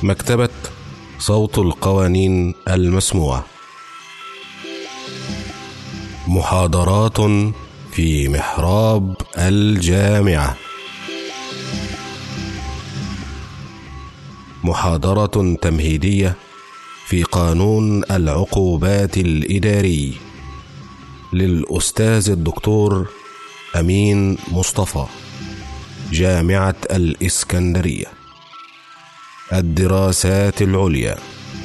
مكتبة صوت القوانين المسموعة محاضرات في محراب الجامعة محاضرة تمهيدية في قانون العقوبات الإداري للأستاذ الدكتور أمين مصطفى جامعة الإسكندرية الدراسات العليا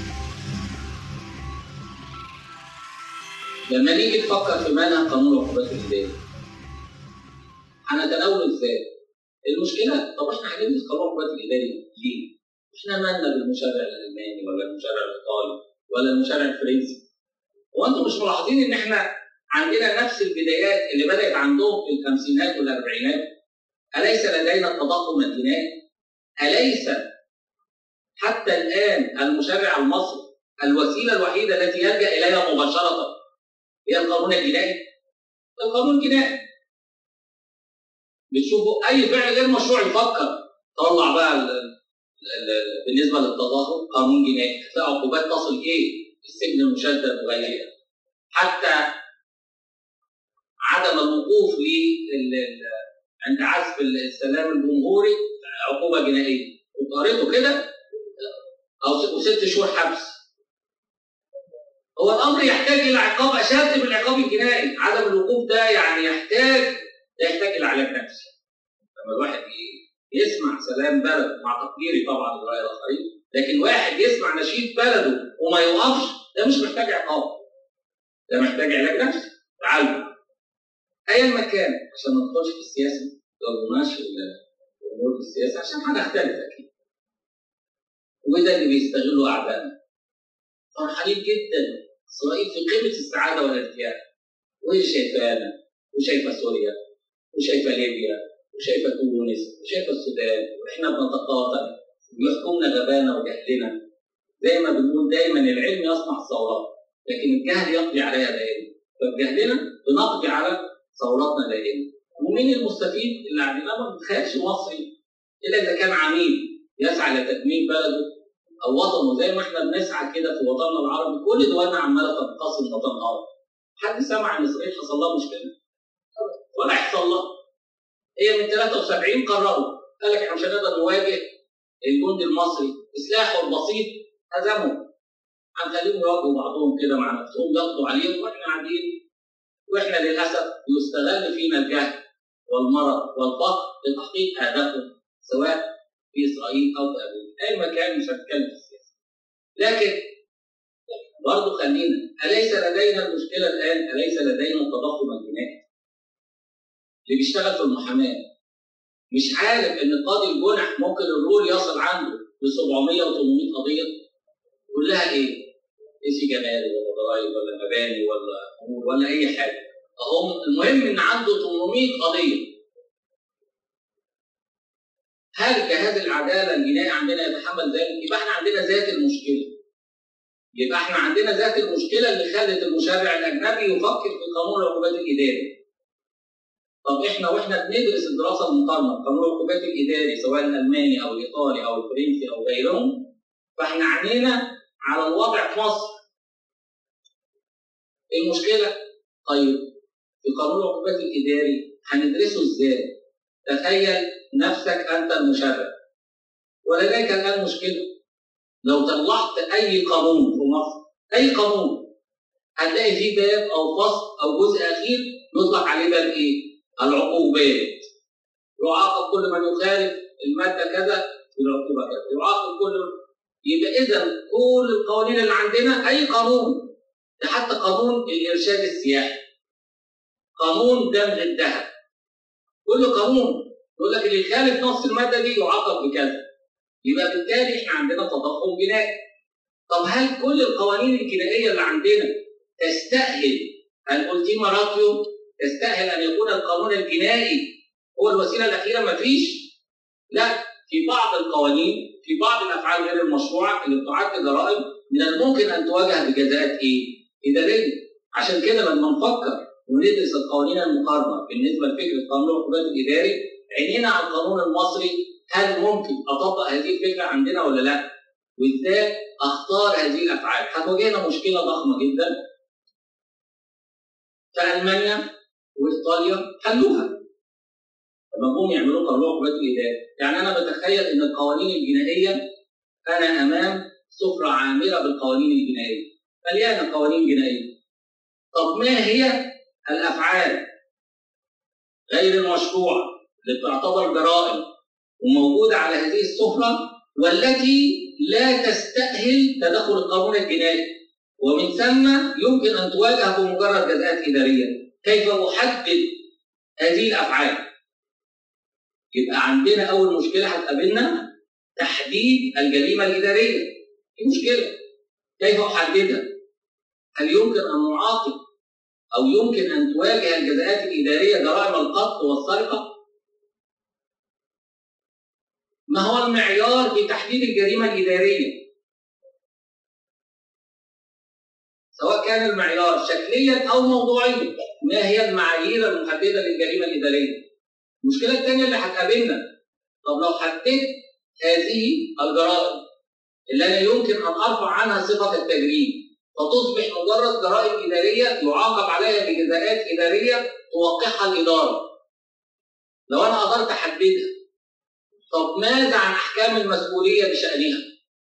لما نيجي نفكر في منهج قانون العقوبات الإدارية هنتناوله ازاي؟ المشكلة طب احنا هندرس قانون العقوبات الإداري ليه؟ احنا مالنا بالمشرع الألماني ولا المشرع الإيطالي ولا المشرع الفرنسي؟ هو انتم مش ملاحظين ان احنا عندنا نفس البدايات اللي بدأت عندهم في الخمسينات والأربعينات؟ أليس لدينا التضخم الجنائي؟ أليس حتى الآن المشرع المصري الوسيلة الوحيدة التي يلجأ إليها مباشرة هي القانون الجنائي؟ القانون الجنائي بتشوفوا أي فعل غير مشروع يفكر طلع بقى ال ال بالنسبة للتظاهر قانون جنائي هتلاقي عقوبات تصل إيه؟ السجن المشدد وغيرها حتى عدم الوقوف عند عزف السلام الجمهوري عقوبة جنائية وقريته كده أو ست شهور حبس هو الأمر يحتاج إلى عقاب أشد من العقاب الجنائي عدم الوقوف ده يعني يحتاج ده يحتاج إلى علاج نفسي لما الواحد يسمع سلام بلد مع تقديري طبعا للرأي الآخرين لكن واحد يسمع نشيد بلده وما يوقفش ده مش محتاج عقاب ده محتاج علاج نفسي تعالوا ايا ما كان عشان ما ندخلش في السياسه لو ماشي الامور السياسه عشان هنختلف اكيد وده اللي بيستغله اعدائنا فرحانين جدا اسرائيل في قمه السعاده والارتياح وهي شايفانا وشايفه سوريا وشايفه ليبيا وشايفه تونس وشايفه السودان واحنا بنتقاطع ويحكمنا غبانا وجهلنا زي ما بنقول دايما العلم يصنع الثورات لكن الجهل يقضي عليها دائما فبجهلنا بنقضي على ثوراتنا دائما ومين المستفيد اللي عندنا ما بنتخيلش مصري الا اذا كان عميل يسعى لتدمير بلده او وطنه زي ما احنا بنسعى كده في وطننا العربي كل دولنا عماله تنقسم وتنهار حد سمع ان اسرائيل حصل لها مشكله ولا يحصل لها هي من 73 قرروا قال لك احنا مش هنقدر نواجه الجند المصري بسلاحه البسيط هزمهم هنخليهم يواجهوا بعضهم كده مع نفسهم يقضوا عليهم واحنا قاعدين واحنا للاسف يستغل فينا الجهل والمرض والفقر لتحقيق اهدافهم سواء في اسرائيل او في امريكا اي مكان مش هنتكلم في السياسه لكن برضه خلينا اليس لدينا المشكله الان اليس لدينا التضخم الجنائي اللي بيشتغل في المحاماه مش عارف ان قاضي الجنح ممكن الرول يصل عنده ل 700 و 800 قضيه كلها ايه؟ ايش جماري ولا ضرايب ولا مباني ولا امور ولا اي حاجه فهم المهم ان عنده 800 قضيه هل جهاز العداله الجنائي عندنا يتحمل ذلك؟ يبقى احنا عندنا ذات المشكله. يبقى احنا عندنا ذات المشكله اللي خلت المشرع الاجنبي يفكر في قانون العقوبات الاداري. طب احنا واحنا بندرس الدراسه المقارنه قانون العقوبات الاداري سواء الالماني او الايطالي او الفرنسي او غيرهم فاحنا عينينا على الوضع في مصر. المشكله طيب في قانون العقوبات الاداري هندرسه ازاي؟ تخيل نفسك انت المشرع ولديك الان مشكله لو طلعت اي قانون في مصر اي قانون هتلاقي فيه باب او فصل او جزء اخير يطلق عليه باب ايه؟ العقوبات يعاقب كل من يخالف الماده كذا في العقوبه كذا يعاقب كل يبقى اذا كل القوانين اللي عندنا اي قانون ده حتى قانون الارشاد السياحي قانون دمغ الذهب كل قانون يقول لك اللي يخالف نص الماده دي يعاقب بكذا يبقى بالتالي احنا عندنا تضخم جنائي طب هل كل القوانين الجنائيه اللي عندنا تستاهل الالتيما راتيو تستاهل ان يكون القانون الجنائي هو الوسيله الاخيره ما فيش لا في بعض القوانين في بعض الافعال غير المشروعه اللي بتعد جرائم من الممكن ان تواجه بجزاءات ايه؟ اداريه عشان كده لما نفكر وندرس القوانين المقارنه بالنسبه لفكره قانون العقوبات الاداري عينينا على القانون المصري هل ممكن اطبق هذه الفكره عندنا ولا لا؟ وازاي اختار هذه الافعال هتواجهنا مشكله ضخمه جدا في المانيا وايطاليا حلوها لما جم يعملوا قانون عقوبات الاداره يعني انا بتخيل ان القوانين الجنائيه انا امام سفره عامره بالقوانين الجنائيه مليانه قوانين جنائيه طب ما هي الافعال غير المشروعه اللي تعتبر جرائم وموجوده على هذه السفره والتي لا تستأهل تدخل القانون الجنائي ومن ثم يمكن ان تواجه بمجرد جزاءات اداريه كيف احدد هذه الافعال يبقى عندنا اول مشكله هتقابلنا تحديد الجريمه الاداريه دي مشكله كيف احددها هل يمكن ان نعاقب او يمكن ان تواجه الجزاءات الاداريه جرائم القتل والسرقه ما هو المعيار في تحديد الجريمه الاداريه سواء كان المعيار شكليا او موضوعيا ما هي المعايير المحدده للجريمه الاداريه المشكله الثانيه اللي هتقابلنا طب لو حددت هذه الجرائم اللي انا يمكن ان ارفع عنها صفه التجريم فتصبح مجرد جرائم اداريه يعاقب عليها بجزاءات اداريه توقعها الاداره لو انا قدرت احددها طب ماذا عن احكام المسؤوليه بشانها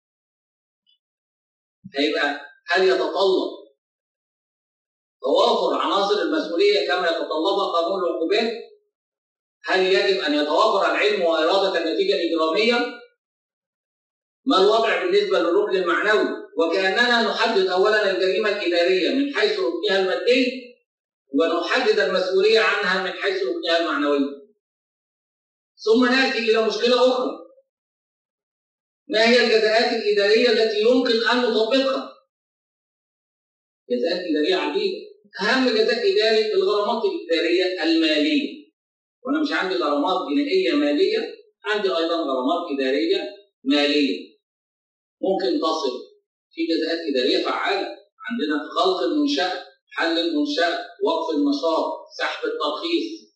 هيبقى هل يتطلب توافر عناصر المسؤوليه كما يتطلبها قانون العقوبات هل يجب ان يتوافر العلم واراده النتيجه الاجراميه ما الوضع بالنسبه للركن المعنوي وكاننا نحدد اولا الجريمه الاداريه من حيث ركنها المادي ونحدد المسؤوليه عنها من حيث ركنها المعنوي ثم ناتي الى مشكله اخرى ما هي الجزاءات الاداريه التي يمكن ان نطبقها جزاءات اداريه عديده اهم جزاء اداري الغرامات الاداريه الماليه وانا مش عندي غرامات جنائيه ماليه عندي ايضا غرامات اداريه ماليه ممكن تصل في جزاءات اداريه فعاله عندنا غلق المنشاه حل المنشاه وقف النشاط سحب الترخيص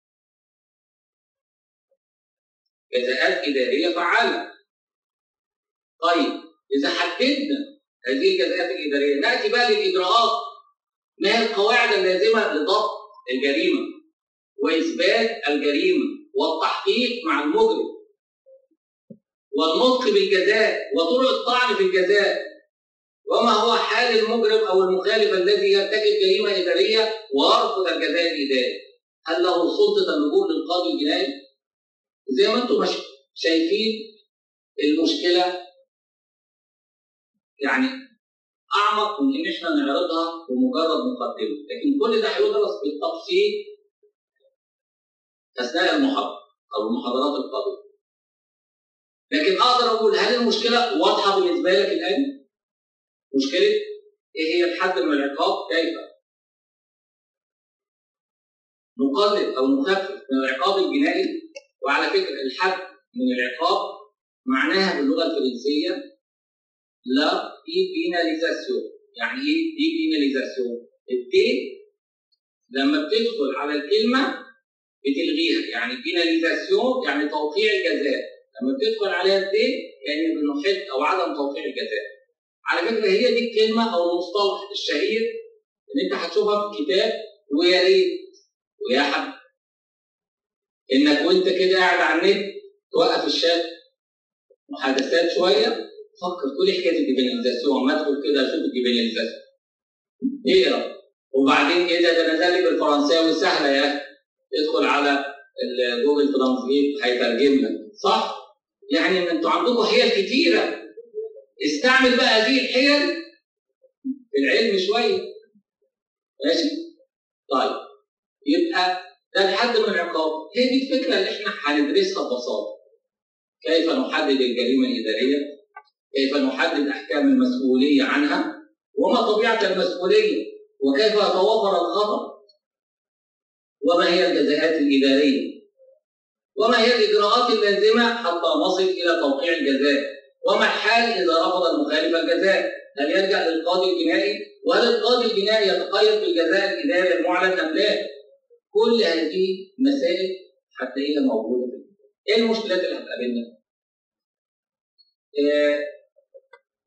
جزاءات اداريه فعاله طيب اذا حددنا هذه الجزاءات الاداريه ناتي بقى للاجراءات ما هي القواعد اللازمه لضبط الجريمه واثبات الجريمه والتحقيق مع المجرم والنطق بالجزاء وطرق الطعن في الجزاء وما هو حال المجرم او المخالف الذي يرتكب جريمه اداريه ويرفض الجزاء الاداري هل له سلطه اللجوء للقاضي الجنائي زي ما انتم مش شايفين المشكله يعني اعمق من ان احنا نعرضها بمجرد مقدمه لكن كل ده هيدرس بالتفصيل اثناء المحاضره او المحاضرات القادمه لكن اقدر اقول هل المشكله واضحه بالنسبه لك الان؟ مشكله ايه هي الحد من العقاب؟ كيف؟ نقلل او نخفف من العقاب الجنائي وعلى فكره الحد من العقاب معناها باللغه الفرنسيه لا بيناليزاسيون يعني ايه دي بيناليزاسيون؟ الدي لما بتدخل على الكلمه بتلغيها يعني بيناليزاسيون يعني توقيع الجزاء لما بتدخل عليها الدين يعني بنحل او عدم توقيع الجزاء. على فكره هي دي الكلمه او المصطلح الشهير اللي انت هتشوفها في الكتاب ويا ريت ويا حب انك وانت كده قاعد على النت توقف الشات محادثات شويه فكر تقول حكايه الديبيناليزاسيون ما ادخل كده اشوف الديبيناليزاسيون اقرا وبعدين ايه ده ده نزل لي بالفرنساوي سهله يا اخي ادخل على جوجل ترانسليت هيترجم لك صح؟ يعني انتوا عندكم حيل كتيره استعمل بقى هذه الحيل في العلم شويه ماشي؟ طيب يبقى ده الحد من العقاب هي دي الفكره اللي احنا هندرسها ببساطه كيف نحدد الجريمه الاداريه كيف نحدد احكام المسؤوليه عنها وما طبيعه المسؤوليه وكيف يتوافر الخطا وما هي الجزاءات الاداريه وما هي الاجراءات اللازمه حتى نصل الى توقيع الجزاء وما الحال اذا رفض المخالف الجزاء هل يلجا للقاضي الجنائي وهل القاضي الجنائي يتقيد بالجزاء الاداري المعلن ام لا كل هذه مسائل هتلاقيها موجوده في ايه المشكلات اللي هتقابلنا؟ آه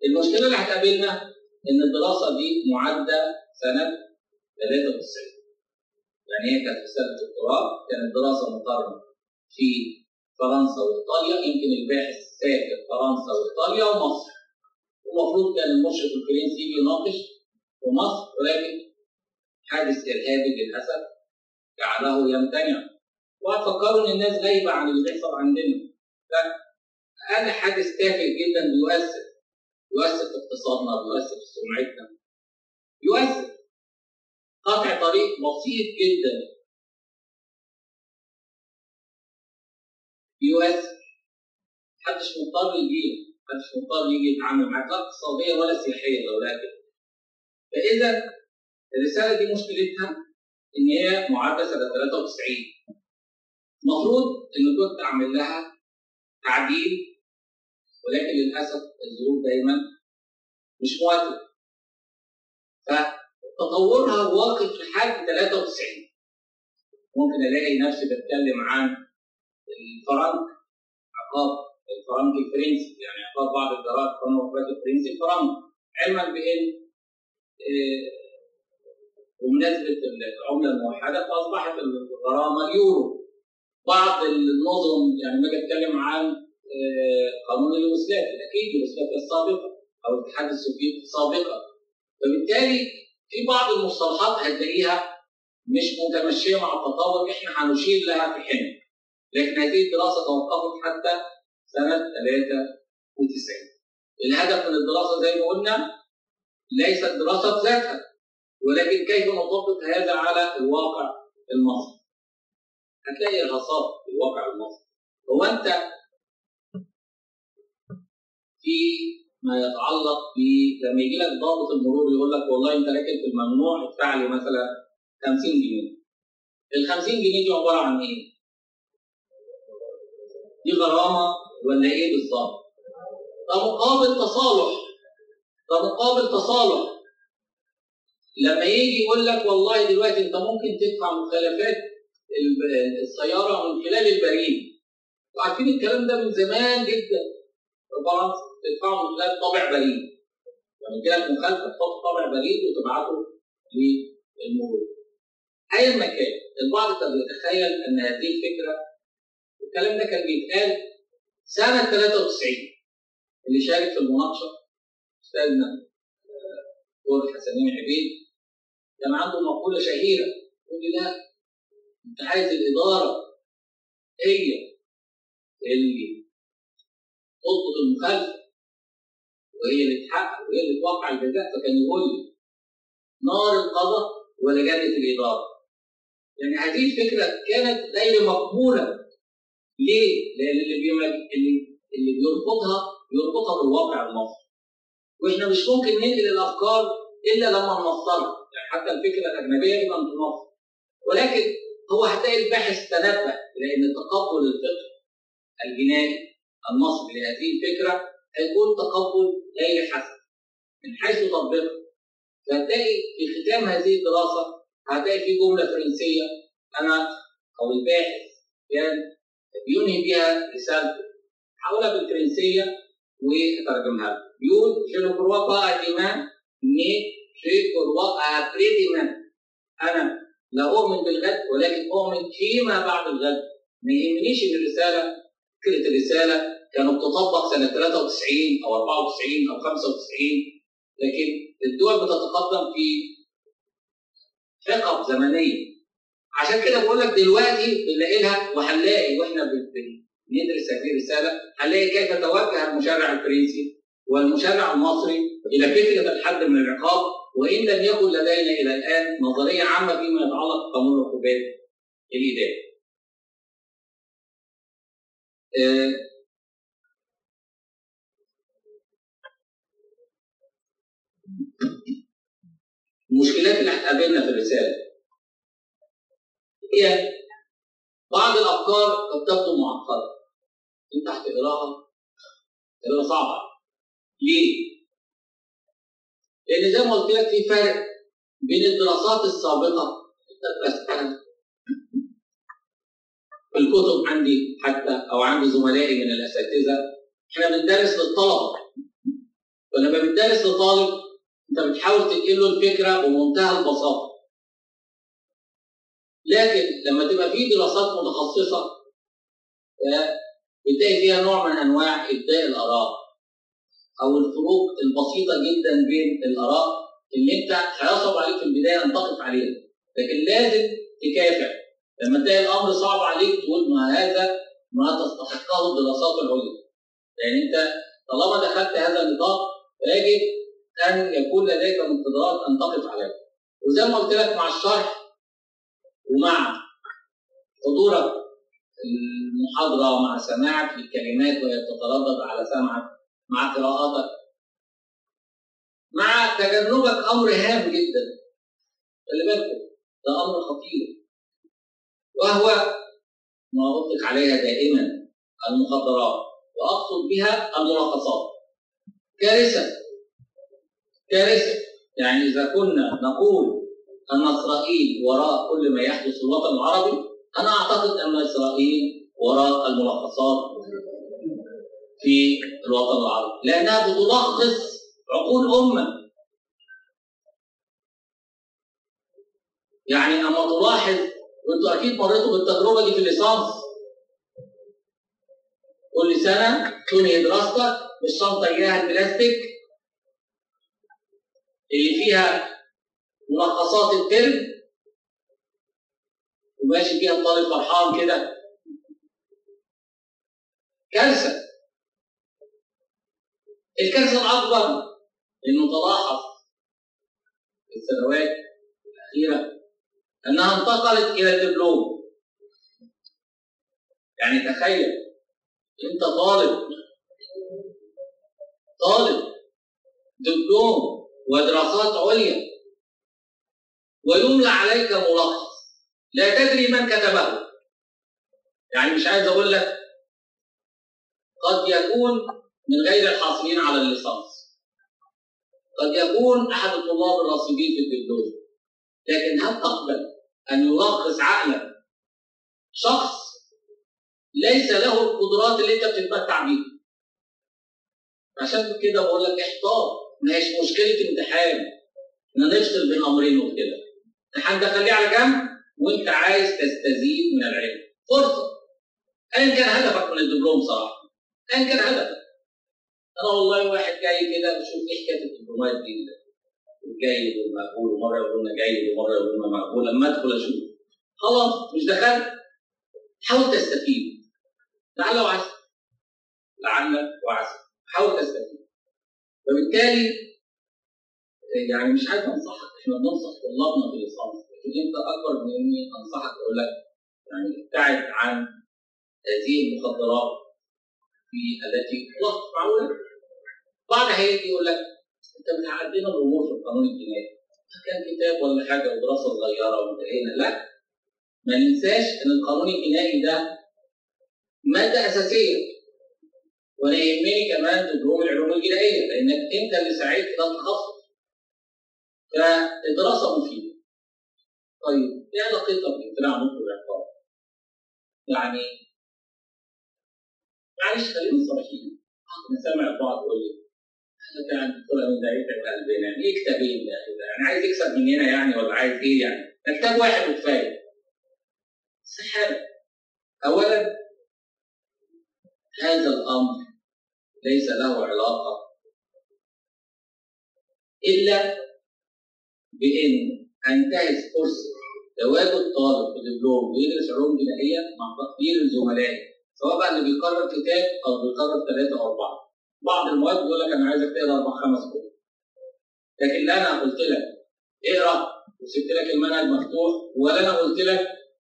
المشكله اللي هتقابلنا ان الدراسه دي معده سنه 93 يعني هي كانت رساله دكتوراه كانت دراسه مقارنه في فرنسا وايطاليا يمكن الباحث سافر فرنسا وايطاليا ومصر ومفروض كان المشرف الفرنسي يجي يناقش في مصر ولكن حادث ارهابي للاسف جعله يمتنع وهتفكروا ان الناس غايبه عن اللي بيحصل عندنا فهذا حادث تافه جدا بيؤثر يؤثر في اقتصادنا بيؤثر في سمعتنا يؤثر قطع طريق بسيط جدا يؤثر محدش مضطر يجي محدش مضطر يجي يتعامل معاك لا اقتصاديا ولا سياحيا لو لا كده فاذا الرساله دي مشكلتها ان هي معدة سنه 93 المفروض ان كنت اعمل لها تعديل ولكن للاسف الظروف دايما مش موافقه فتطورها واقف لحد 93 ممكن الاقي نفسي بتكلم عن الفرنك عقاب الفرنك الفرنسي يعني عقاب بعض الجرائد قانون الوفاه الفرنسي الفرنك علما بان بمناسبه العمله الموحده فاصبحت الغرامه اليورو بعض النظم يعني ما اتكلم عن قانون اليوغوسلافيا اكيد اليوغوسلافيا السابقه او الاتحاد السوفيتي سابقا فبالتالي في بعض المصطلحات هتلاقيها مش متمشيه مع التطور احنا هنشير لها في حين لكن هذه الدراسه توقفت حتى سنه 93 الهدف من الدراسه زي ما قلنا ليست دراسه ذاتها ولكن كيف نطبق هذا على الواقع المصري هتلاقي ارهاصات في الواقع المصري هو انت في ما يتعلق ب لما يجي لك ضابط المرور يقول لك والله انت راكب في الممنوع ادفع لي مثلا 50 جنيه. ال 50 جنيه دي عباره عن ايه؟ دي غرامه ولا ايه بالظبط؟ ده مقابل تصالح ده مقابل تصالح لما يجي يقول لك والله دلوقتي انت ممكن تدفع مخالفات السياره من خلال البريد وعارفين الكلام ده من زمان جدا في فرنسا تدفعه من خلال طابع بريد لما يجي لك مخالفه تحط طابع بريد وتبعته للمرور ايا ما كان البعض كان بيتخيل ان هذه الفكره الكلام ده كان بيتقال سنه 93 اللي شارك في المناقشه استاذنا دكتور حسنين عبيد كان عنده مقوله شهيره يقول لي لا انت عايز الاداره هي اللي تضبط المخالفه وهي اللي تحقق وهي اللي توقع الجزاء فكان يقول لي نار القضاء ولا جنه الاداره يعني هذه الفكره كانت غير مقبوله ليه؟ لان اللي بيمج... اللي اللي بيربطها بيربطها بالواقع المصري واحنا مش ممكن ننقل الافكار الا لما نوصلها يعني حتى الفكره الاجنبيه يبقى في مصر ولكن هو هتلاقي الباحث تنبه لان تقبل الفكر الجنائي المصري لهذه الفكره هيكون تقبل غير حسن من حيث تطبيقها فهتلاقي في ختام هذه الدراسه هتلاقي في جمله فرنسيه انا او الباحث كان بينهي بها رسالته هقولها بالفرنسيه واترجمها له بيقول je ne crois pas à demain mais je crois à après demain انا لا اؤمن بالغد ولكن اؤمن فيما بعد الغد ما يهمنيش ان الرساله فكره الرساله كانت تطبق سنه 93 او 94 او 95 لكن الدول بتتقدم في حقب زمنيه عشان كده بقول لك دلوقتي بنلاقي لها وهنلاقي واحنا بندرس هذه الرساله هنلاقي كيف توجه المشرع الفرنسي والمشرع المصري الى فكره الحد من العقاب وان لم يكن لدينا الى الان نظريه عامه فيما يتعلق بقانون العقوبات الاداري. آه المشكلات اللي هتقابلنا في الرساله هي بعض الافكار قد تبدو معقده انت هتقراها تقراها صعبه ليه؟ لان زي ما قلت لك في فرق بين الدراسات السابقه انت درستها في الكتب عندي حتى او عندي زملائي من الاساتذه احنا بندرس للطلبه فلما بتدرس لطالب انت بتحاول تنقل له الفكره بمنتهى البساطه لكن لما تبقى في دراسات متخصصه بتلاقي فيها نوع من انواع ابداء الاراء او الفروق البسيطه جدا بين الاراء اللي انت هيصعب عليك في البدايه ان تقف عليها لكن لازم تكافح لما تلاقي الامر صعب عليك تقول ما هذا ما تستحقه الدراسات العليا لان انت طالما دخلت هذا النطاق فيجب ان يكون لديك مقتضيات ان تقف عليها وزي ما قلت لك مع الشرح ومع حضورك المحاضره ومع سماعك للكلمات وهي تتردد على سمعك مع قراءاتك مع تجنبك امر هام جدا خلي بالكم ده امر خطير وهو ما اطلق عليها دائما المخدرات واقصد بها المناقصات كارثه كارثه يعني اذا كنا نقول ان اسرائيل وراء كل ما يحدث في الوطن العربي انا اعتقد ان اسرائيل وراء المناقصات في الوطن العربي لانها بتلخص عقول امه يعني اما تلاحظ وانتوا اكيد مريتوا بالتجربه دي في الليسانس كل سنه تنهي دراستك بالشنطه اياها البلاستيك اللي فيها ملخصات الترم وماشي فيها الطالب فرحان كده كارثه الكارثه الاكبر انه تلاحظ في السنوات الاخيره انها انتقلت الى الدبلوم يعني تخيل انت طالب طالب دبلوم ودراسات عليا ويملى عليك ملخص لا تدري من كتبه يعني مش عايز اقول لك قد يكون من غير الحاصلين على الليسانس قد يكون احد الطلاب الراسبين في الدبلوم لكن هل تقبل ان يلخص عقلك شخص ليس له القدرات اللي انت بتتمتع بيها عشان كده بقول لك احتاط ما هيش مشكله امتحان ان نفصل بين امرين وكده امتحان ده خليه على جنب وانت عايز تستزيد من العلم فرصه ايا كان هدفك من الدبلوم صراحه ايا كان هدفك انا والله واحد جاي كده بشوف ايه حكايه الدبلومات دي جيد ومقبول ومره يقولوا لنا جيد ومره يقولوا لنا مقبول لما ادخل اشوف خلاص مش دخلت حاول تستفيد لعل وعسى لعل وعسى حاول تستفيد فبالتالي يعني مش عايز انصحك احنا بننصح طلابنا في الليسانس لكن انت اكبر من اني انصحك اقول لك يعني ابتعد عن هذه المخدرات في التي تلخص معقوله بعد هيجي يقول لك انت بتعدينا الامور في القانون الجنائي كان كتاب ولا حاجه ودراسه صغيره وانتهينا لا ما ننساش ان القانون الجنائي ده ماده اساسيه وانا يهمني كمان دبلوم العلوم الجنائيه لانك انت اللي سعيت في ده التخصص فالدراسه مفيده طيب ايه علاقتها بامتناع نطق العقاب؟ يعني معلش خلينا صريحين انا سامع البعض يقول لي انا كان دكتور من ده يتعب قلبنا يعني ايه كتابين ده يعني عايز يكسب مننا يعني ولا عايز ايه يعني؟ ده كتاب واحد وكفايه سحابه اولا هذا الامر ليس له علاقه الا بان انتهز فرصه تواجد طالب في دبلوم ويدرس علوم جنائيه مع تقدير زملائه سواء بقى اللي بيقرر كتاب او بيقرر ثلاثه او اربعه بعض المواد بيقول لك انا عايزك تقرا اربع خمس كتب لكن لا انا قلت لك اقرا وسبت لك المنهج مفتوح ولا انا قلت لك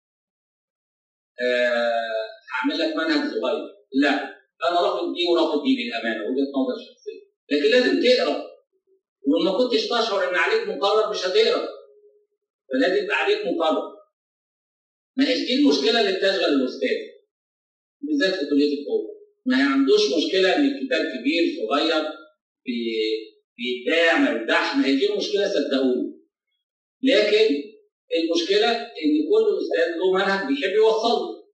آه هعمل لك منهج صغير لا انا رافض دي ورافض دي بالامانه وجهه نظر شخصيه لكن لازم تقرا وما كنتش تشعر ان عليك مقرر مش هتقرا فلازم يبقى عليك مقرر ما هيش دي المشكله اللي بتشغل الاستاذ بالذات في كليه القوه ما عندوش مشكله ان الكتاب كبير صغير بيتباع ما يتباعش ما هي دي المشكله صدقوني لكن المشكله ان كل استاذ له منهج بيحب يوصله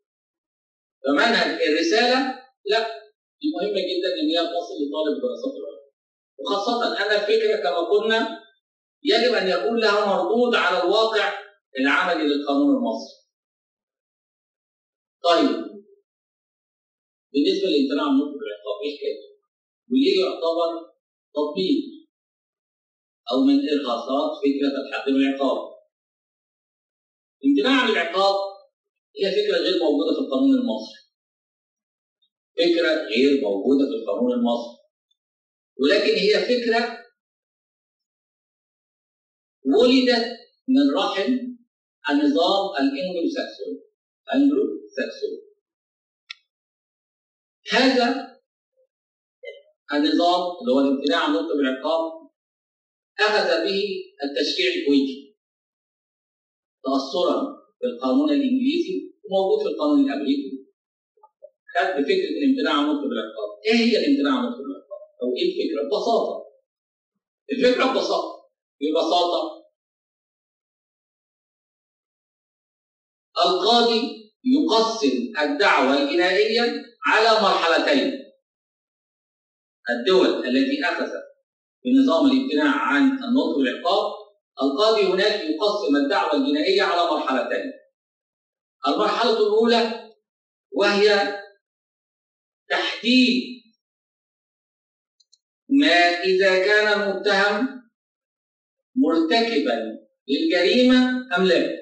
فمنهج الرساله لا دي مهمه جدا ان هي تصل لطالب الدراسات العليا وخاصة أن الفكرة كما قلنا يجب أن يكون لها مردود على الواقع العملي للقانون المصري. طيب بالنسبة للامتناع عن النطق بالعقاب إيه حكايته؟ وليه يعتبر تطبيق أو من إرهاصات فكرة الحد من العقاب؟ الامتناع عن العقاب هي فكرة غير موجودة في القانون المصري. فكرة غير موجودة في القانون المصري. ولكن هي فكرة ولدت من رحم النظام الانجلو ساكسوني انجلو ساكسوني هذا النظام اللي هو الامتناع عن النطق بالعقاب اخذ به التشريع الكويتي تاثرا بالقانون الانجليزي وموجود في القانون الامريكي خد بفكره الامتناع عن النطق بالعقاب ايه هي الامتناع عن النطق بالعقاب او ايه الفكره ببساطه الفكره ببساطه ببساطه القاضي يقسم الدعوة الجنائية على مرحلتين الدول التي أخذت بنظام الامتناع عن النطق بالعقاب القاضي هناك يقسم الدعوة الجنائية على مرحلتين المرحلة الأولى وهي تحديد ما إذا كان المتهم مرتكبا للجريمة أم لا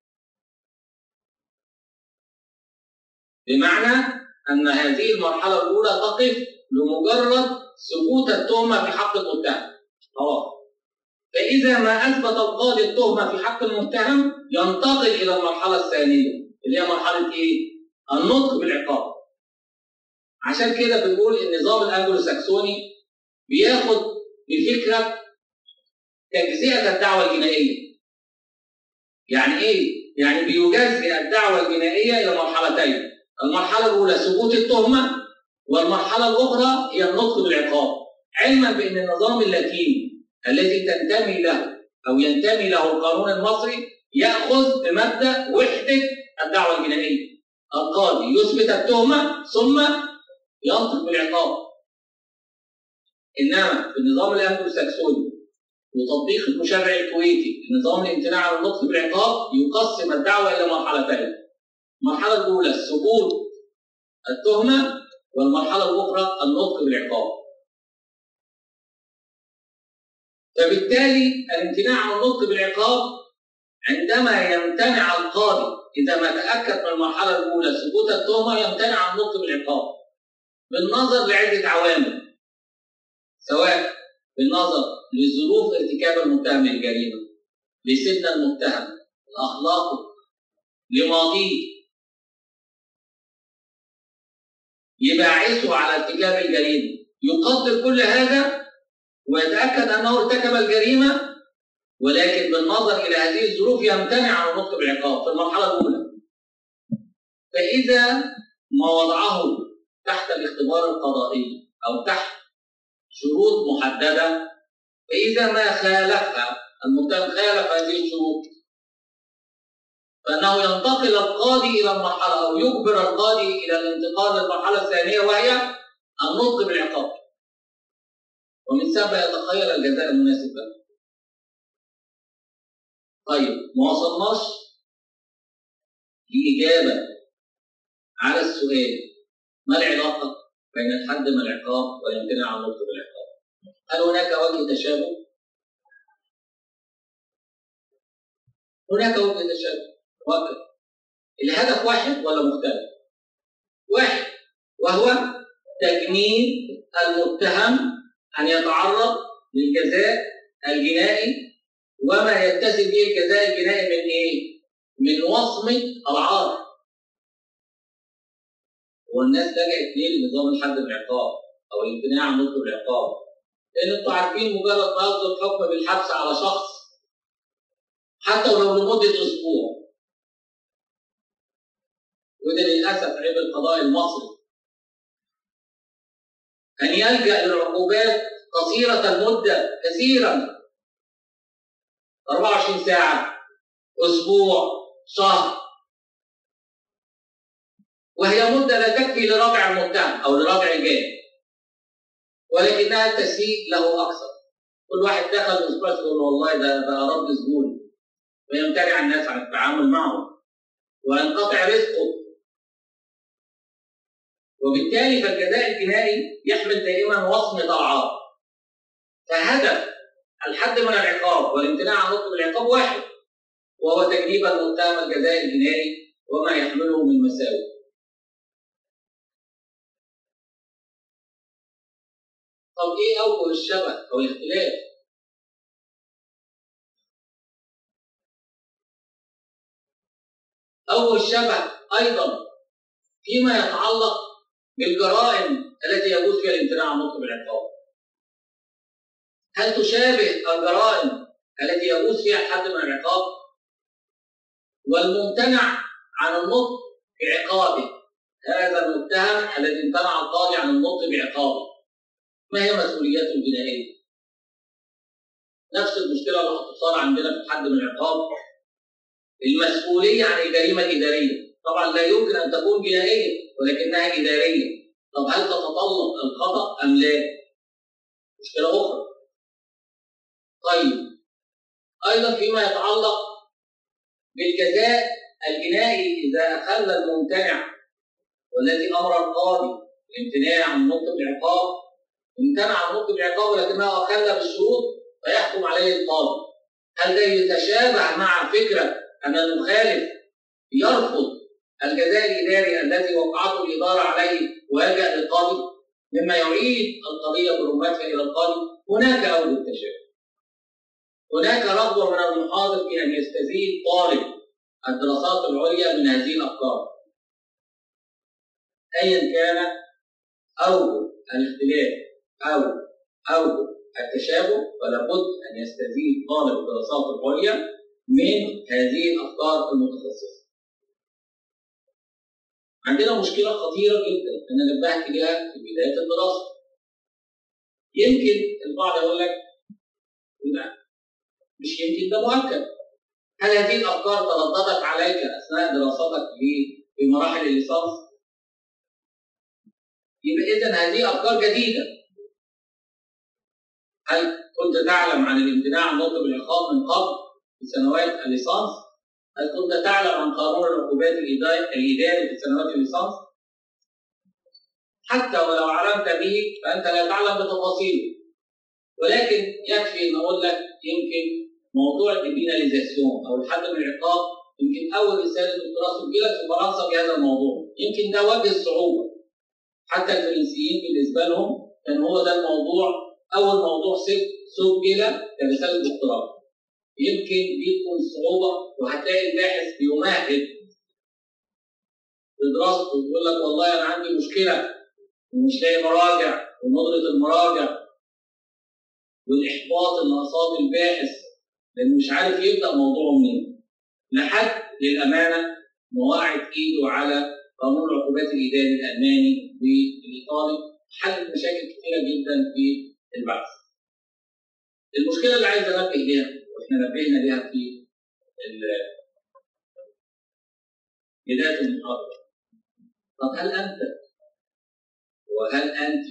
بمعنى أن هذه المرحلة الأولى تقف لمجرد ثبوت التهمة في حق المتهم خلاص فإذا ما أثبت القاضي التهمة في حق المتهم ينتقل إلى المرحلة الثانية اللي هي مرحلة إيه؟ النطق بالعقاب عشان كده بنقول النظام الأنجلو ساكسوني بياخد بفكرة تجزئة الدعوة الجنائية يعني إيه؟ يعني بيجزئ الدعوة الجنائية إلى مرحلتين المرحلة الأولى ثبوت التهمة والمرحلة الأخرى هي النطق بالعقاب علما بأن النظام اللاتيني الذي تنتمي له أو ينتمي له القانون المصري يأخذ بمبدأ وحدة الدعوة الجنائية القاضي يثبت التهمة ثم ينطق بالعقاب إنما في النظام الأنجلو ساكسوني وتطبيق المشرع الكويتي لنظام الامتناع عن النطق بالعقاب يقسم الدعوة إلى مرحلتين المرحلة الأولى ثبوت التهمة والمرحلة الأخرى النطق بالعقاب. فبالتالي الامتناع عن النطق بالعقاب عندما يمتنع القاضي إذا ما تأكد من المرحلة الأولى ثبوت التهمة يمتنع عن النطق بالعقاب. بالنظر لعدة عوامل سواء بالنظر لظروف ارتكاب المتهم للجريمة لسن المتهم لأخلاقه لماضيه يباعثه على ارتكاب الجريمه يقدر كل هذا ويتاكد انه ارتكب الجريمه ولكن بالنظر الى هذه الظروف يمتنع عن النطق بالعقاب في المرحله الاولى فاذا ما وضعه تحت الاختبار القضائي او تحت شروط محدده فاذا ما خالفها المتهم خالف هذه الشروط فانه ينتقل القاضي الى المرحله او يجبر القاضي الى الانتقال للمرحله الثانيه وهي النطق بالعقاب. ومن ثم يتخير الجزاء المناسب له. طيب ما وصلناش لإجابة على السؤال ما العلاقة بين الحد من العقاب والامتناع عن النطق بالعقاب؟ هل هناك وجه تشابه؟ هناك وجه تشابه واقع الهدف واحد ولا مختلف؟ واحد وهو تجنيد المتهم ان يتعرض للجزاء الجنائي وما يتسم به الجزاء الجنائي من ايه؟ من وصمة العار. والناس لجأت ليه لنظام الحد بالعقاب او الامتناع عن نطق العقاب؟ لان انتوا عارفين مجرد ما يصدر حكم بالحبس على شخص حتى ولو لمدة اسبوع وده للاسف عيب القضاء المصري ان يلجا للعقوبات قصيره المده كثيرا 24 ساعه اسبوع شهر وهي مده لا تكفي لرابع المتهم او لرابع الجانب ولكنها تسيء له اكثر كل واحد دخل مستشفى يقول له والله ده ده رب سجون ويمتنع الناس عن التعامل معه وينقطع رزقه وبالتالي فالجزاء الجنائي يحمل دائما وصم طاعات فهدف الحد من العقاب والامتناع عن نطق العقاب واحد وهو تجنيب المتهم الجزاء الجنائي وما يحمله من مساوئ طب ايه اوجه الشبه او الاختلاف؟ اوجه الشبه ايضا فيما يتعلق بالجرائم التي يجوز فيها الامتناع عن نطق العقاب. هل تشابه الجرائم التي يجوز فيها الحد من العقاب؟ والممتنع عن النطق بعقابه هذا المتهم الذي امتنع القاضي عن النطق بعقابه ما هي مسؤولياته الجنائيه؟ نفس المشكله اللي هتصار عندنا في الحد من العقاب المسؤوليه عن الجريمه الاداريه طبعا لا يمكن ان تكون جنائيه ولكنها اداريه طب هل تتطلب الخطا ام لا؟ مشكله اخرى طيب ايضا فيما يتعلق بالجزاء الجنائي اذا اخل الممتنع والذي امر القاضي الامتناع عن نطق العقاب امتنع عن نطق العقاب ولكنه اخل بالشروط فيحكم عليه القاضي هل ده يتشابه مع فكره ان المخالف يرفض الجزاء الاداري الذي وقعته الاداره عليه ويلجا للقاضي مما يعيد القضيه برمتها الى القاضي هناك اوجه التشابه هناك رغبه من المحاضر في ان يستزيد طالب الدراسات العليا من هذه الافكار ايا كان اوجه الاختلاف او اوجه التشابه فلا بد ان يستزيد طالب الدراسات العليا من هذه الافكار المتخصصه. عندنا مشكله خطيره جدا انا نبهت اليها في بدايه الدراسه. يمكن البعض يقول لك لا مش يمكن ده مؤكد. هل هذه الافكار ترددت عليك اثناء دراستك في مراحل الليسانس؟ يبقى اذا هذه افكار جديده هل كنت تعلم عن الامتناع عن نطق العقاب من قبل في سنوات الليسانس؟ هل كنت تعلم عن قانون العقوبات الاداري في سنوات الليسانس؟ حتى ولو علمت به فانت لا تعلم بتفاصيله ولكن يكفي ان اقول لك يمكن موضوع الديبيناليزاسيون او الحد من العقاب يمكن اول رساله دكتوراه سجلت في فرنسا بهذا الموضوع يمكن ده وجه الصعوبه حتى الفرنسيين بالنسبه لهم كان هو ده الموضوع اول موضوع سجل كرساله دكتوراه يمكن دي تكون صعوبه وهتلاقي الباحث بيمهد في دراسته ويقول لك والله انا عندي مشكله ومش لاقي مراجع وندره المراجع والاحباط اللي اصاب الباحث لانه مش عارف يبدا موضوعه منين لحد للامانه مواعد ايده على قانون العقوبات الاداري الالماني والايطالي حل مشاكل كثيره جدا في البحث. المشكله اللي عايز انبه ليها واحنا نبهنا ليها في بدايه المحاضره. طب هل انت وهل انت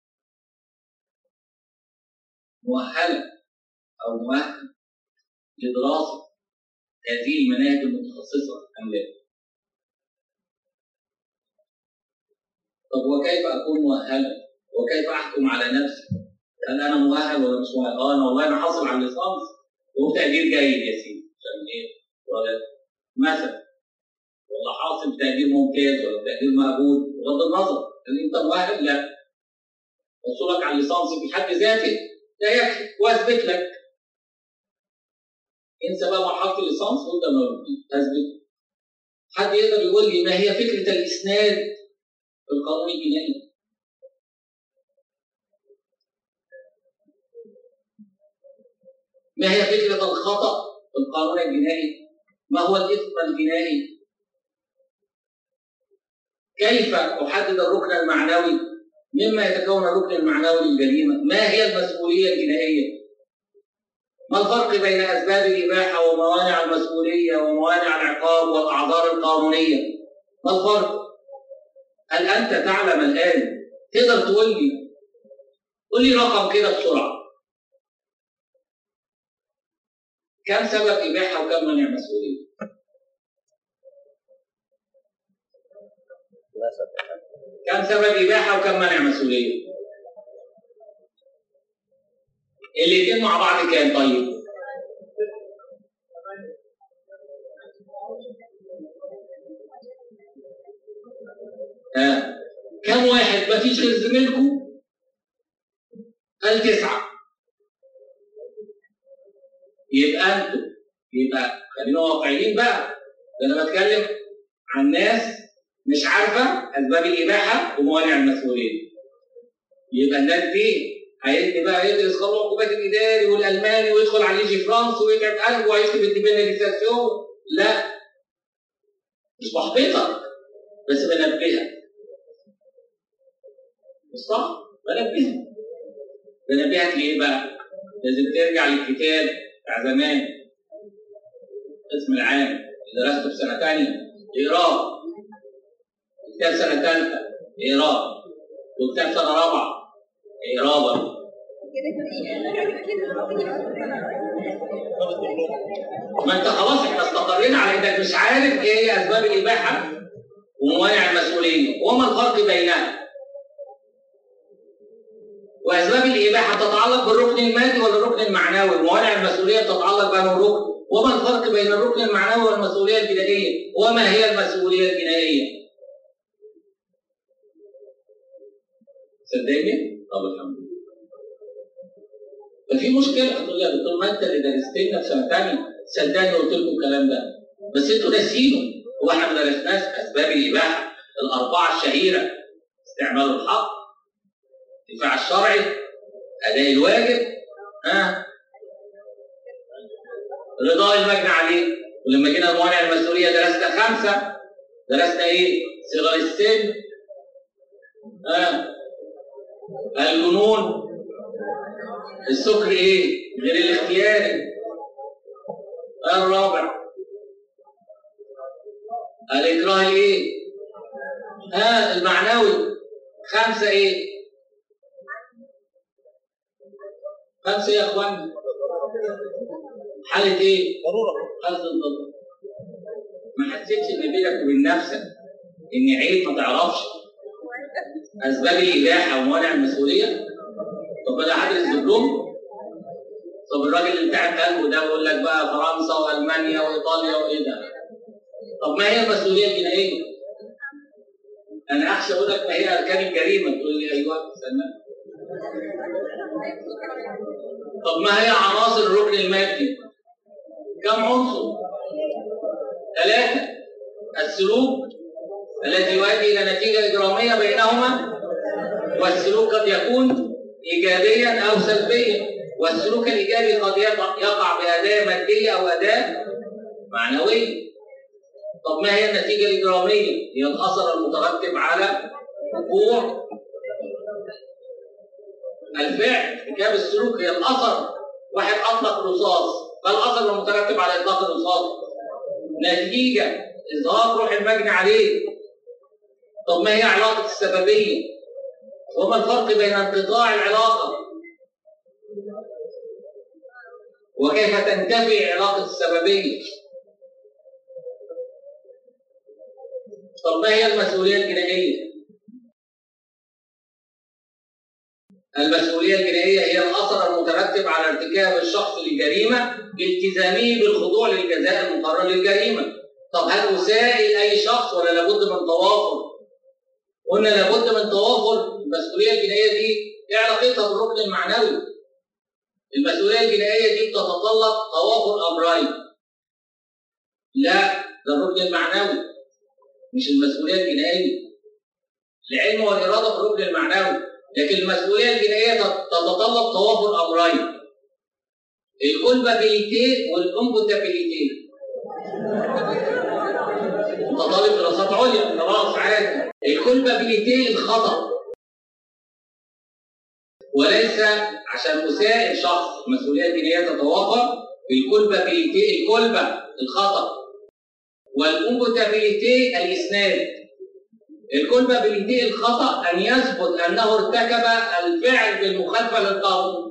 مؤهله او مؤهل لدراسه هذه المناهج المتخصصه ام لا؟ طب وكيف اكون مؤهلا؟ وكيف احكم على نفسي؟ هل انا مؤهل ولا مش مؤهل؟ اه انا والله انا حاصل على الليسانس وبتقدير جيد يا سيدي عشان ايه؟ ولا مثلا ولا حاصل بتقدير ممتاز ولا بتقدير مقبول بغض النظر هل انت مؤهل؟ لا حصولك على الليسانس في حد ذاته لا يكفي واثبت لك انسى بقى مرحله الليسانس وانت تثبت حد يقدر يقول لي ما هي فكره الاسناد في القانون الجنائي؟ ما هي فكرة الخطأ في القانون الجنائي؟ ما هو الإثم الجنائي؟ كيف أحدد الركن المعنوي؟ مما يتكون الركن المعنوي للجريمة؟ ما هي المسؤولية الجنائية؟ ما الفرق بين أسباب الإباحة وموانع المسؤولية وموانع العقاب والأعذار القانونية؟ ما الفرق؟ هل أنت تعلم الآن تقدر تقول لي قول لي رقم كده بسرعه كم سبب اباحه وكم منع مسؤوليه؟ كم سبب اباحه وكم منع مسؤوليه؟ الاثنين مع بعض كام طيب؟ ها كم واحد ما فيش غير زميلكم؟ قال تسعة يبقى انتوا يبقى خلينا واقعيين بقى ده انا بتكلم عن ناس مش عارفه اسباب الاباحه وموانع المسؤوليه يبقى الناس دي هيدي بقى يدرس قانون العقوبات الاداري والالماني ويدخل على يجي فرنسا ويتعب قلبه وهيكتب الديبيناليزاسيون لا مش بحبطك بس بنبهك مش صح؟ بنبهك بنبهك ليه بقى؟ لازم ترجع للكتاب بتاع زمان اسم العام اللي درسته في سنه ثانيه اقراه كتاب سنه ثالثه اقراه وكتاب سنه رابعه اقراه برضه ما انت خلاص احنا استقرينا على انك مش عارف ايه هي اسباب الاباحه وموانع المسؤوليه وما الفرق بينها واسباب الاباحه تتعلق بالركن المادي ولا الركن المعنوي موانع المسؤوليه تتعلق بانه ركن وما الفرق بين الركن المعنوي والمسؤوليه الجنائيه وما هي المسؤوليه الجنائيه صدقني طب الحمد لله ففي مشكله تقول لي يا دكتور ما انت اللي درست لنا في سنه ثانيه صدقني قلت لكم الكلام ده بس انتوا ناسينه هو احنا ما درسناش اسباب الاباحه الاربعه الشهيره استعمال الحق الدفاع الشرعي اداء الواجب ها رضا المجني عليه ولما جينا الموانع المسؤوليه درسنا خمسه درسنا ايه؟ صغر السن ها الجنون السكر ايه؟ غير الاختياري الرابع الاكراه ايه؟ ها المعنوي خمسه ايه؟ خمسه يا اخوان حالة ايه؟ ضروره حالة الضرورة ما حسيتش ان بينك وبين نفسك ان عيب ما تعرفش اسباب الاباحه وموانع المسؤوليه طب انا هدرس دبلوم طب الراجل اللي بتاع قلبه ده بيقول لك بقى فرنسا والمانيا وايطاليا وايه ده طب ما هي المسؤوليه الجنائيه؟ انا اخشى اقول لك ما هي اركان الجريمه تقول لي ايوه استنى طب ما هي عناصر الركن المادي؟ كم عنصر؟ ثلاثة السلوك الذي يؤدي إلى نتيجة إجرامية بينهما والسلوك قد يكون إيجابيا أو سلبيا والسلوك الإيجابي قد يقع يقع بأداة مادية أو أداة معنوية طب ما هي النتيجة الإجرامية؟ هي الأثر المترتب على وقوع الفعل حجاب السلوك هي الأثر واحد أطلق رصاص ما الأثر المترتب على إطلاق الرصاص؟ نتيجة إظهار روح المجني عليه طب ما هي علاقة السببية؟ وما الفرق بين انقطاع العلاقة وكيف تنتفي علاقة السببية؟ طب ما هي المسؤولية الجنائية؟ المسؤولية الجنائية هي الأثر المترتب على ارتكاب الشخص للجريمة بالتزامه بالخضوع للجزاء المقرر للجريمة. طب هل أسائل أي شخص ولا لابد من توافر؟ قلنا لابد من توافر المسؤولية الجنائية دي إيه علاقتها بالركن المعنوي؟ المسؤولية الجنائية دي بتتطلب توافر أمرين. لا ده الركن المعنوي مش المسؤولية الجنائية. العلم والإرادة في الركن المعنوي لكن المسؤوليه الجنائيه تتطلب توافر امرين الكولبابيليتي والامبوتابيليتي انت طالب دراسات عليا خلاص عادي الكولبابيليتي الخطا وليس عشان اسائل شخص المسؤوليه الجنائيه تتوافر الكولبابيليتي الكولبا الخطا والامبوتابيليتي الاسناد الكولبابيلتي الخطا ان يثبت انه ارتكب الفعل بالمخالفه للقانون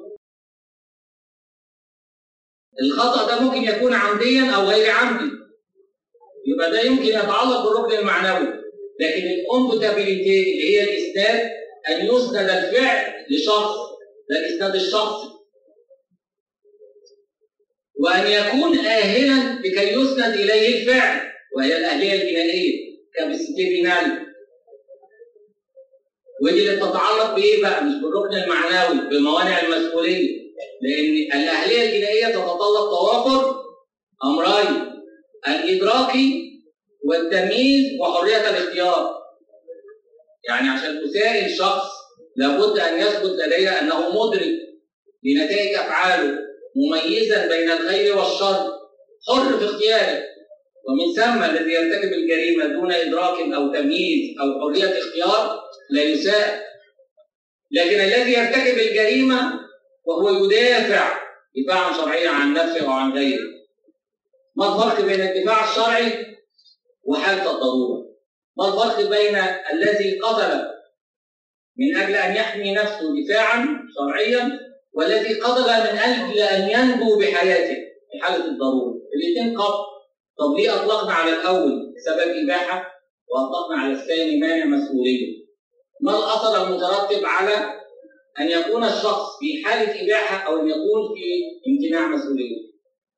الخطا ده ممكن يكون عمديا او غير عمدي يبقى ده يمكن يتعلق بالركن المعنوي لكن الامبوتابيلتي اللي هي الاسناد ان يسند الفعل لشخص ده الاسناد الشخصي وان يكون اهلا لكي يسند اليه الفعل وهي الاهليه الجنائيه كبستيبينال ودي اللي تتعلق بايه بقى؟ مش بالركن المعنوي بموانع المسؤوليه لان الاهليه الجنائيه تتطلب توافر امرين الادراكي والتمييز وحريه الاختيار يعني عشان تسائل شخص لابد ان يثبت لديه انه مدرك لنتائج افعاله مميزا بين الخير والشر حر في اختياره ومن ثم الذي يرتكب الجريمه دون ادراك او تمييز او حريه اختيار لا يساء لكن الذي يرتكب الجريمه وهو يدافع دفاعا شرعيا عن نفسه او عن غيره ما الفرق بين الدفاع الشرعي وحالة الضرورة ما الفرق بين الذي قتل من أجل أن يحمي نفسه دفاعا شرعيا والذي قتل من أجل أن ينجو بحياته في حالة الضرورة الاثنين قتل طب ليه أطلقنا على الأول سبب إباحة وأطلقنا على الثاني مانع مسؤولية ما الأثر المترتب على أن يكون الشخص في حالة إباحة أو أن يكون في امتناع مسؤولية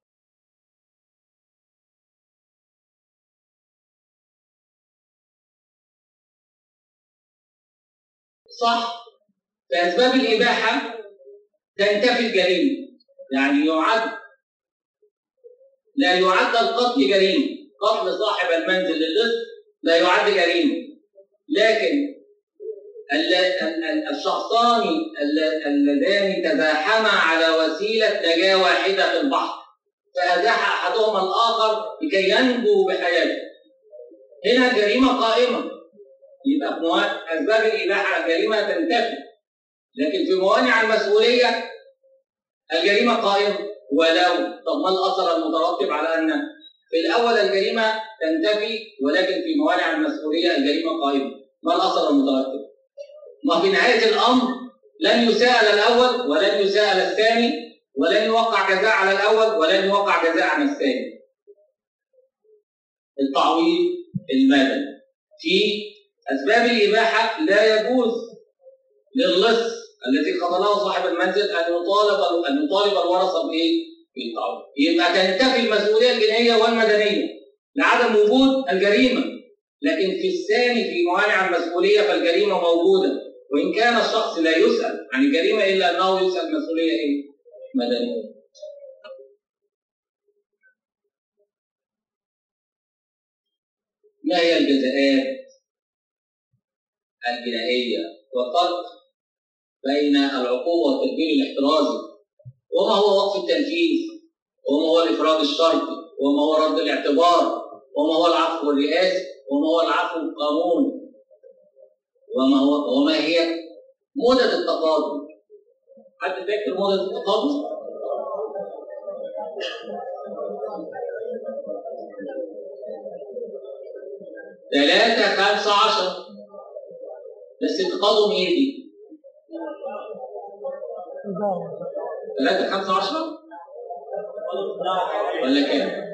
صح فأسباب الإباحة تنتفي الجريمة يعني يعد لا يعد القتل جريمة قتل صاحب المنزل للص لا يعد جريمة لكن الشخصان اللذان تزاحما على وسيلة نجاة واحدة في البحر فأزاح أحدهما الآخر لكي ينجو بحياته هنا الجريمة قائمة يبقى في أسباب الإباحة الجريمة تنتفي لكن في موانع المسؤولية الجريمة قائمة ولو طب ما الأثر المترتب على أن في الأول الجريمة تنتفي ولكن في موانع المسؤولية الجريمة قائمة ما الأثر المترتب؟ ما في نهاية الأمر لن يساءل الأول ولن يساءل الثاني ولن يوقع جزاء على الأول ولن يوقع جزاء على الثاني التعويض المدني في أسباب الإباحة لا يجوز للص التي قتله صاحب المنزل أن يطالب أن يطالب الورثة بإيه؟ بالتعويض. يبقى تنتفي المسؤولية الجنائية والمدنية لعدم وجود الجريمة. لكن في الثاني في موانع المسؤولية فالجريمة موجودة وإن كان الشخص لا يسأل عن الجريمة إلا أنه يسأل مسؤولية إيه؟ مدنية. ما هي الجزاءات الجنائية والفرق بين العقوبة والتدبير الاحترازي وما هو وقف التنفيذ وما هو الإفراد الشرطي وما هو رد الاعتبار وما هو العفو الرئاسي وما هو العفو القانوني وما هو وما هي مدة التقاضي حد فاكر مدة التقاضي؟ ثلاثة خمسة عشر بس انتقادهم ايه دي؟ ثلاثة خمسة عشرة؟ ولا كام؟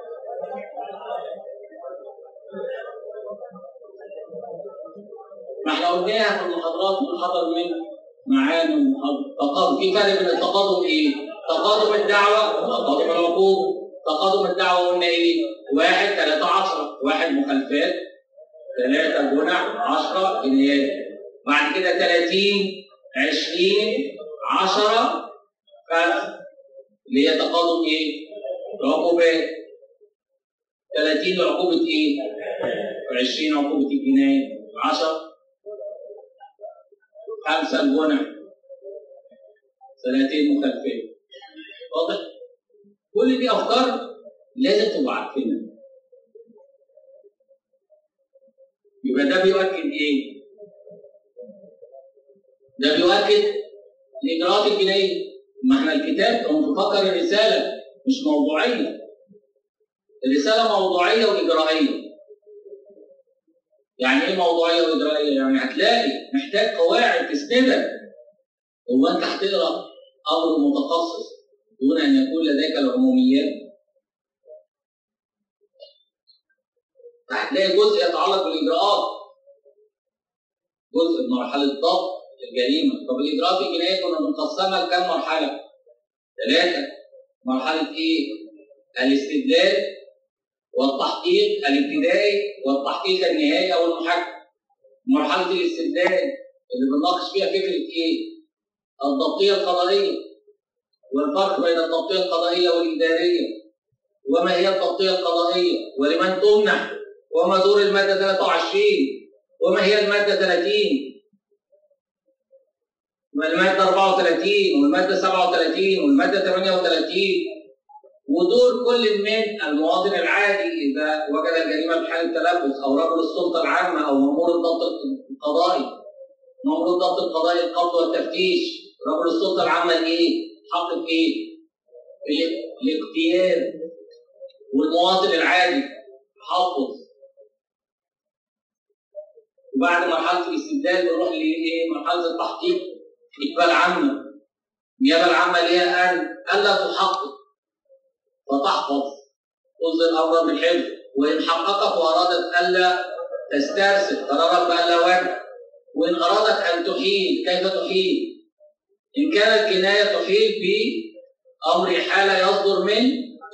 ما احنا قلناها في المحاضرات محاضر من معاني المحاضرة في فرق بين التقادم ايه؟ تقادم الدعوة وتقادم العقوبة تقادم الدعوة قلنا ايه؟ واحد ثلاثة عشرة واحد مخالفات ثلاثة جنح 10 جنيهات بعد كده 30 20 10 5 اللي هي تقادم ايه؟ عقوبات 30 عقوبة ايه؟ 20 عقوبة الجناية 10 5 الجنح 30 مخالفات واضح؟ كل دي افكار لازم تبقوا عارفينها يبقى ده بيؤكد ايه؟ ده بيؤكد الاجراءات الجنائيه ما احنا الكتاب كنت بفكر الرساله مش موضوعيه الرساله موضوعيه واجرائيه يعني ايه موضوعيه واجرائيه؟ يعني هتلاقي محتاج قواعد تسندك هو انت هتقرا امر متخصص دون ان يكون لديك العموميات هتلاقي جزء يتعلق بالاجراءات جزء بمرحله ضبط الجريمه طب الاجراءات الجنائيه كنا بنقسمها لكام مرحله؟ ثلاثه مرحله ايه؟ الاستدلال والتحقيق الابتدائي والتحقيق النهائي او المحكم مرحله الاستدلال اللي بنناقش فيها فكره ايه؟ الضبطيه القضائيه والفرق بين الضبطيه القضائيه والاداريه وما هي الضبطيه القضائيه ولمن تمنح وما دور الماده 23 وما هي الماده 30 والماده 34 والماده 37 والماده 38 ودور كل من المواطن العادي اذا وجد الجريمه بحاله تلبس او رجل السلطه العامه او مامور الضبط القضائي مامور الضبط القضائي القبض والتفتيش رجل السلطه العامه الايه؟ حق ايه؟ الاغتيال والمواطن العادي حافظ وبعد مرحله الاستبدال بنروح لايه؟ مرحله التحقيق النيابه العامه النيابه العامه ليها ان الا تحقق وتحفظ خذ الامر بالحفظ وان حققت وارادت الا تسترسل قرارات بالا وجه وان ارادت ان تحيل كيف تحيل؟ ان كانت جنايه تحيل بامر حاله يصدر من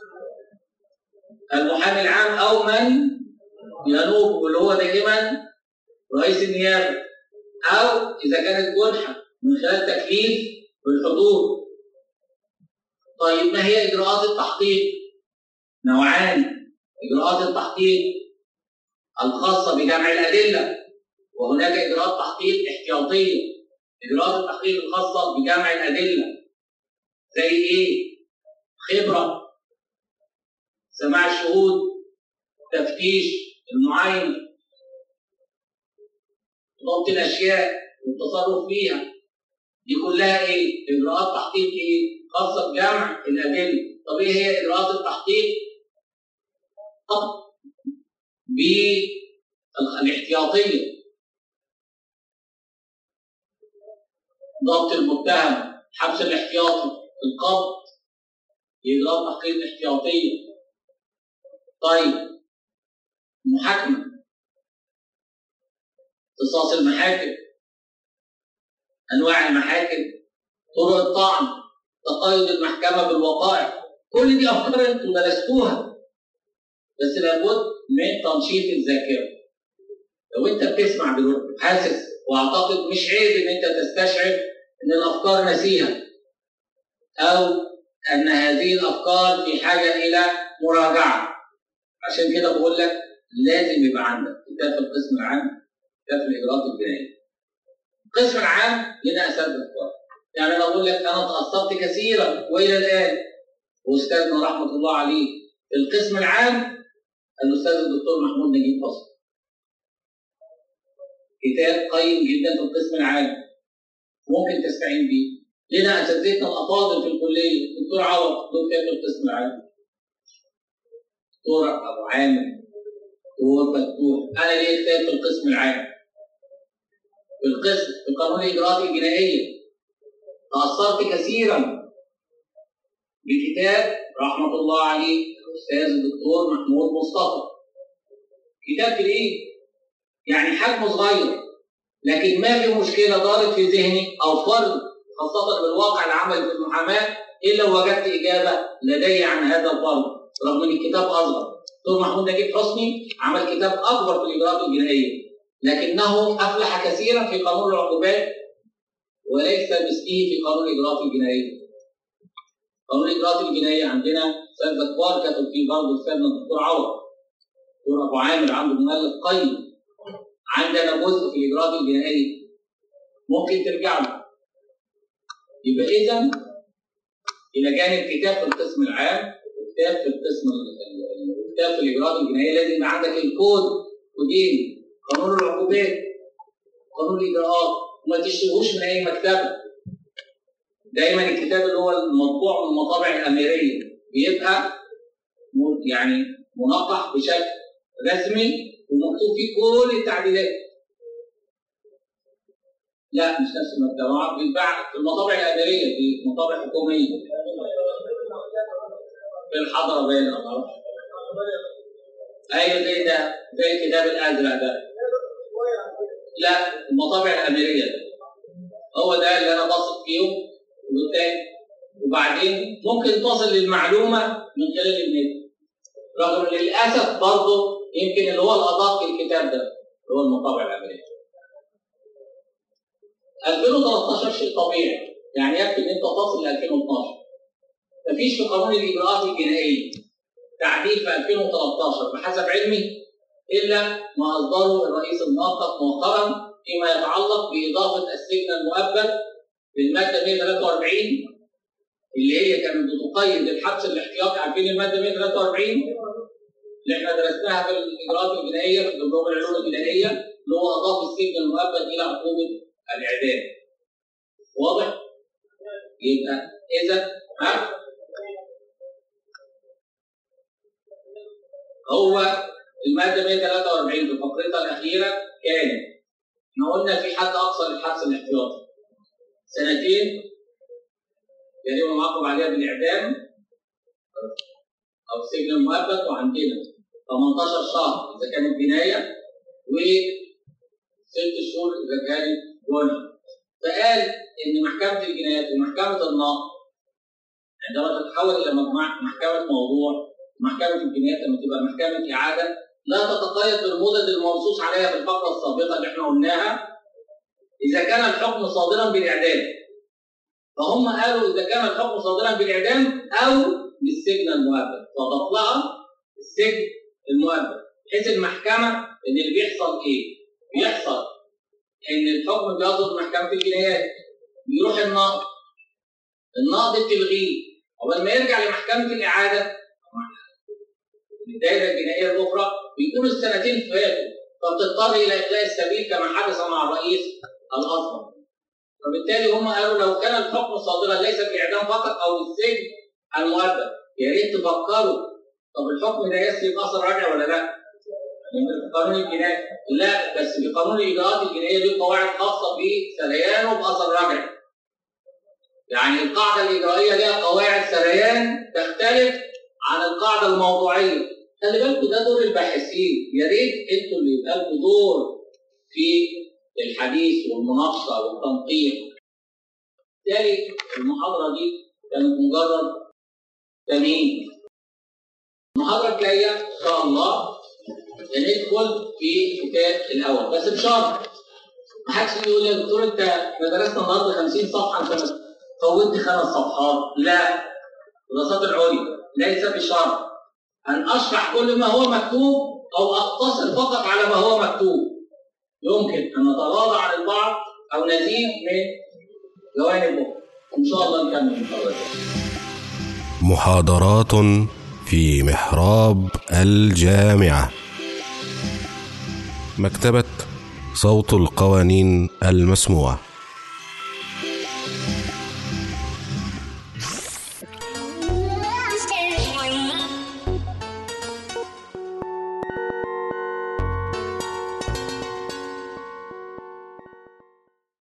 المحامي العام او من ينوب واللي هو دائما رئيس النيابه او اذا كانت جنحه من خلال تكليف بالحضور طيب ما هي اجراءات التحقيق نوعان اجراءات التحقيق الخاصه بجمع الادله وهناك اجراءات تحقيق احتياطيه اجراءات التحقيق الخاصه بجمع الادله زي ايه خبره سماع الشهود تفتيش المعاينه ضبط الاشياء والتصرف فيها دي كلها ايه اجراءات تحقيق ايه خاصه بجمع الادله طب ايه هي اجراءات التحقيق بالاحتياطيه ضبط المتهم حبس الاحتياطي القبض اجراءات تحقيق الاحتياطيه طيب محاكمه اختصاص المحاكم انواع المحاكم طرق الطعن تقيد المحكمه بالوقائع كل دي افكار انتم درستوها بس لابد من تنشيط الذاكره لو انت بتسمع دلوقتي حاسس واعتقد مش عيب ان انت تستشعر ان الافكار نسيها او ان هذه الافكار في حاجه الى مراجعه عشان كده بقول لك لازم يبقى عندك كتاب في القسم العام كتاب في الاجراءات الجنائيه القسم العام لنا اساتذه كبار يعني انا اقول لك انا تاثرت كثيرا والى الان واستاذنا رحمه الله عليه القسم العام الاستاذ الدكتور محمود نجيب فصل كتاب قيم جدا في القسم العام ممكن تستعين به لنا اساتذتنا الافاضل في الكليه الدكتور عوض دكتور كتاب في القسم العام دكتور ابو عامر دكتور فتوح انا ليه كتاب في القسم العام في القسم في قانون الاجراءات الجنائيه تاثرت كثيرا بكتاب رحمه الله عليه الاستاذ الدكتور محمود مصطفى كتاب كبير يعني حجمه صغير لكن ما في مشكله دارت في ذهني او فرض خاصه بالواقع العملي في المحاماه الا وجدت اجابه لدي عن هذا الفرض رغم ان الكتاب اصغر دكتور محمود نجيب حسني عمل كتاب اكبر في الاجراءات الجنائيه لكنه افلح كثيرا في قانون العقوبات وليس مثله في قانون الاجراءات الجنائيه قانون الاجراءات الجنائيه عندنا استاذ كبار كتب فيه برضه استاذنا الدكتور عوض دكتور ابو عامر عنده مؤلف قيم عندنا جزء في الاجراءات الجنائيه ممكن ترجع له يبقى اذا الى جانب كتاب في القسم العام وكتاب في القسم كتاب في الاجراءات الجنائيه لازم يبقى عندك الكود كودين قانون العقوبات قانون الاجراءات وما تشتروش من اي مكتبه دايما الكتاب اللي هو المطبوع من المطابع الاميريه بيبقى يعني منقح بشكل رسمي مكتوب فيه كل التعديلات لا مش نفس المكتبة بيتباع في المطابع الأمريكية في مطابع حكومية في الحضرة باين أو معرفش أيوه زي ده زي الكتاب الأزرق ده لا المطابع الأمريكية ده هو ده اللي أنا بثق فيهم والتاني وبعدين ممكن تصل للمعلومة من خلال النت رغم للأسف برضه يمكن اللي هو الأدق الكتاب ده اللي هو المطابع الأمريكية 2013 شيء طبيعي يعني يكفي ان انت تصل ل 2012 مفيش في قانون الاجراءات الجنائيه تعديل في 2013 بحسب علمي الا ما اصدره الرئيس المؤقت مؤخرا فيما يتعلق باضافه السجن المؤبد للماده 143 اللي هي كانت بتقيد الحبس الاحتياطي عارفين الماده 143 اللي احنا درسناها في الاجراءات الجنائيه في دبلوم العلوم الجنائيه اللي هو اضاف السجن المؤبد الى عقوبه الاعدام واضح؟ يبقى اذا ها هو الماده 143 في فقرتها الاخيره كانت احنا قلنا في حد اقصى للحبس الاحتياطي سنتين يجب معاقب عليها بالاعدام او السجن المؤبد وعندنا 18 شهر اذا كانت جنايه و ست شهور اذا كانت جنى فقال ان محكمه الجنايات ومحكمه النقض عندما تتحول الى مجمع محكمه موضوع محكمه الجنايات لما تبقى محكمه اعاده لا تتقيد بالمدد المنصوص عليها في الفقره السابقه اللي احنا قلناها اذا كان الحكم صادرا بالاعدام فهم قالوا اذا كان الحكم صادرا بالاعدام او بالسجن المؤبد فضاف لها السجن المؤبد بحيث المحكمه ان اللي بيحصل ايه؟ بيحصل ان الحكم بيصدر محكمه الجنايات بيروح النقض النقض بتلغيه اول ما يرجع لمحكمه الاعاده الدائره الجنائيه الاخرى بيكون السنتين فاتوا فبتضطر الى اخلاء السبيل كما حدث مع الرئيس الاسبق فبالتالي هم قالوا لو كان الحكم صادرا ليس بالاعدام فقط او بالسجن المؤبد يا ريت تفكروا طب الحكم ده يسري باثر راجع ولا لا؟ في قانون الجنائي لا بس في قانون الاجراءات الجنائيه دي قواعد خاصه بسريانه باثر راجع يعني القاعده الاجرائيه لها قواعد سريان تختلف عن القاعده الموضوعيه خلي بالكم ده دور الباحثين يا ريت انتوا اللي يبقى لكم دور في الحديث والمناقشه والتنقيح بالتالي المحاضره دي كانت مجرد تمهيد المحاضره الجايه ان شاء الله ندخل في الكتاب الاول بس بشرط ما حدش يجي يقول لي يا دكتور انت احنا درسنا النهارده 50 صفحه انت فوتت خمس صفحات لا الدراسات العليا ليس بشرط ان اشرح كل ما هو مكتوب او اقتصر فقط على ما هو مكتوب يمكن ان نتغاضى عن البعض او نزيد من جوانب ان شاء الله نكمل المحاضره محاضرات في محراب الجامعه مكتبة صوت القوانين المسموعة